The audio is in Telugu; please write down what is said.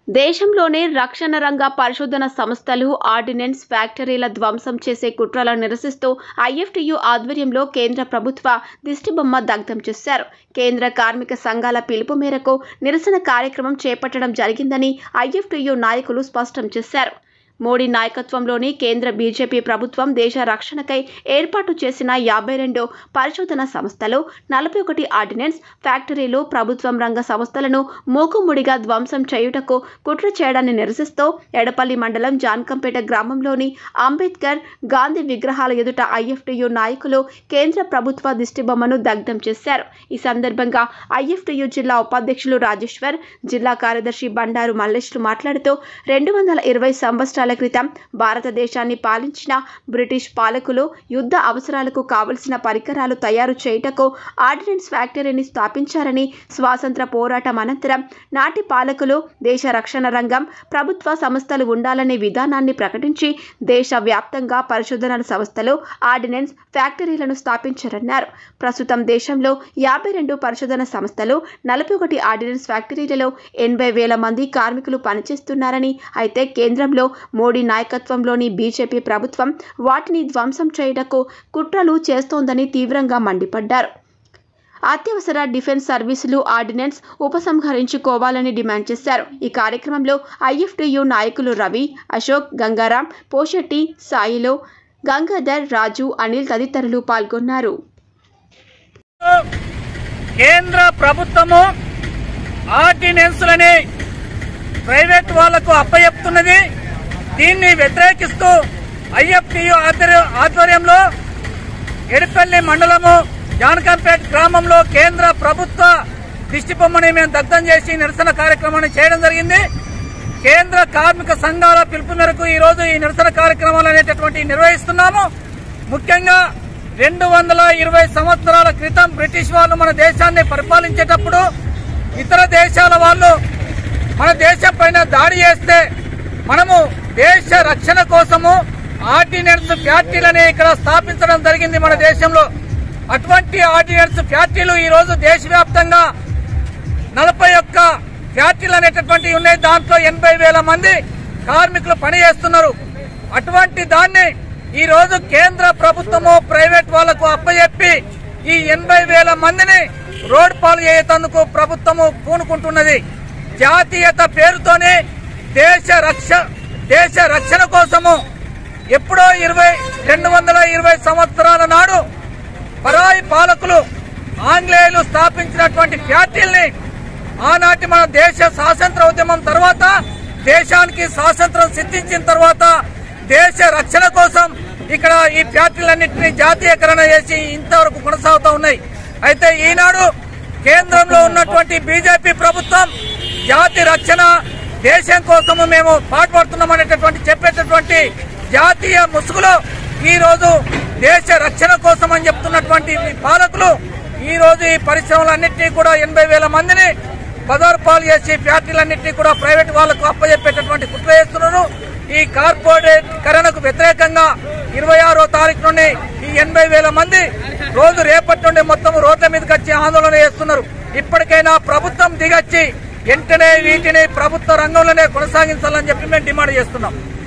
దేశంలోనే రక్షణ రంగ పరిశోధన సంస్థలు ఆర్డినెన్స్ ఫ్యాక్టరీల ధ్వంసం చేసే కుట్రలను నిరసిస్తూ ఐఎఫ్టియు ఆధ్వర్యంలో కేంద్ర ప్రభుత్వ దిష్టిబొమ్మ దగ్ధం చేశారు కేంద్ర కార్మిక సంఘాల పిలుపు మేరకు నిరసన కార్యక్రమం చేపట్టడం జరిగిందని ఐఎఫ్టియు నాయకులు స్పష్టం చేశారు మోడీ నాయకత్వంలోని కేంద్ర బీజేపీ ప్రభుత్వం దేశ రక్షణకై ఏర్పాటు చేసిన యాభై రెండు పరిశోధన సంస్థలు నలభై ఒకటి ఆర్డినెన్స్ ఫ్యాక్టరీలు ప్రభుత్వం రంగ సంస్థలను మూకుముడిగా ధ్వంసం చేయుటకు కుట్ర చేయడాన్ని నిరసిస్తూ ఎడపల్లి మండలం జాన్కంపేట గ్రామంలోని అంబేద్కర్ గాంధీ విగ్రహాల ఎదుట ఐఎఫ్టియు నాయకులు కేంద్ర ప్రభుత్వ దిష్టిబొమ్మను దగ్ధం చేశారు ఈ సందర్భంగా ఐఎఫ్టియు జిల్లా ఉపాధ్యక్షులు రాజేశ్వర్ జిల్లా కార్యదర్శి బండారు మల్లేష్లు మాట్లాడుతూ రెండు వందల ఇరవై సంవత్సరాల క్రితం భారతదేశాన్ని పాలించిన బ్రిటిష్ పాలకులు యుద్ధ అవసరాలకు కావలసిన పరికరాలు తయారు చేయుటకు ఆర్డినెన్స్ ఫ్యాక్టరీని స్థాపించారని స్వాతంత్ర పోరాటం అనంతరం నాటి పాలకులు దేశ రక్షణ రంగం ప్రభుత్వ సంస్థలు ఉండాలనే విధానాన్ని ప్రకటించి దేశవ్యాప్తంగా పరిశోధన సంస్థలు ఆర్డినెన్స్ ఫ్యాక్టరీలను స్థాపించారన్నారు ప్రస్తుతం దేశంలో యాభై రెండు పరిశోధన సంస్థలు నలభై ఒకటి ఆర్డినెన్స్ ఫ్యాక్టరీలలో ఎనభై వేల మంది కార్మికులు పనిచేస్తున్నారని అయితే కేంద్రంలో మోడీ నాయకత్వంలోని బీజేపీ ప్రభుత్వం వాటిని ధ్వంసం చేయుటకు కుట్రలు చేస్తోందని తీవ్రంగా మండిపడ్డారు అత్యవసర డిఫెన్స్ సర్వీసులు ఆర్డినెన్స్ ఉపసంహరించుకోవాలని డిమాండ్ చేశారు ఈ కార్యక్రమంలో ఐఎఫ్టియు నాయకులు రవి అశోక్ గంగారాం పోషెట్టి సాయిలో గంగాధర్ రాజు అనిల్ తదితరులు పాల్గొన్నారు కేంద్ర ప్రభుత్వము ఆర్డినెన్స్లని ప్రైవేట్ వాళ్లకు అప్పచెప్తున్నది దీన్ని వ్యతిరేకిస్తూ ఐఎఫ్టియు ఆధ్వర్య- ఆధ్వర్యంలో ఎడిపల్లి మండలము జానకంపేట్ గ్రామంలో కేంద్ర ప్రభుత్వ దిష్టి బొమ్మని మేము దగ్ధం చేసి నిరసన కార్యక్రమాన్ని చేయడం జరిగింది కేంద్ర కార్మిక సంఘాల పిలుపు మేరకు ఈ రోజు ఈ నిరసన కార్యక్రమాలు అనేటటువంటి నిర్వహిస్తున్నాము ముఖ్యంగా రెండు వందల ఇరవై సంవత్సరాల క్రితం బ్రిటిష్ వాళ్ళు మన దేశాన్ని పరిపాలించేటప్పుడు ఇతర దేశాల వాళ్ళు మన దేశం పైన దాడి చేస్తే మనము దేశ రక్షణ కోసము ఆర్డినెన్స్ ఫ్యాక్టరీలని ఇక్కడ స్థాపించడం జరిగింది మన దేశంలో అటువంటి ఆర్డినెన్స్ ఫ్యాక్టరీలు ఈ రోజు దేశవ్యాప్తంగా నలభై ఒక్క ఫ్యాక్టరీలు అనేటటువంటివి ఉన్నాయి దాంట్లో ఎనభై వేల మంది కార్మికులు పనిచేస్తున్నారు అటువంటి దాన్ని ఈ రోజు కేంద్ర ప్రభుత్వము ప్రైవేట్ వాళ్లకు అప్పచెప్పి ఈ ఎనభై వేల మందిని రోడ్ పాలు చేయేందుకు ప్రభుత్వము పూనుకుంటున్నది జాతీయత పేరుతోనే దేశ రక్ష దేశ రక్షణ కోసము ఎప్పుడో ఇరవై రెండు వందల ఇరవై సంవత్సరాల నాడు పరాయి పాలకులు ఆంగ్లేయులు స్థాపించినటువంటి ఫ్యాక్టరీల్ని ఆనాటి మన దేశ స్వాతంత్ర ఉద్యమం తర్వాత దేశానికి స్వాతంత్రం సిద్ధించిన తర్వాత దేశ రక్షణ కోసం ఇక్కడ ఈ ఫ్యాక్టరీలన్నింటినీ జాతీయకరణ చేసి ఇంతవరకు కొనసాగుతూ ఉన్నాయి అయితే ఈనాడు కేంద్రంలో ఉన్నటువంటి బీజేపీ ప్రభుత్వం జాతి రక్షణ దేశం కోసము మేము పాటుపడుతున్నాం అనేటటువంటి చెప్పేటటువంటి జాతీయ ముసుగులో ఈ రోజు దేశ రక్షణ కోసం అని చెప్తున్నటువంటి ఈ పాలకులు ఈ రోజు ఈ పరిశ్రమలన్నింటినీ కూడా ఎనభై వేల మందిని బజారు పాలు చేసి ఫ్యాక్టరీలన్నింటినీ కూడా ప్రైవేట్ వాళ్లకు అప్పచెప్పేటటువంటి కుట్ర చేస్తున్నారు ఈ కార్పొరేట్ కరణకు వ్యతిరేకంగా ఇరవై ఆరో తారీఖు నుండి ఈ ఎనభై వేల మంది రోజు రేపటి నుండి మొత్తం రోడ్ల మీదకి వచ్చి ఆందోళన చేస్తున్నారు ఇప్పటికైనా ప్రభుత్వం దిగొచ్చి వెంటనే వీటిని ప్రభుత్వ రంగంలోనే కొనసాగించాలని చెప్పి మేము డిమాండ్ చేస్తున్నాం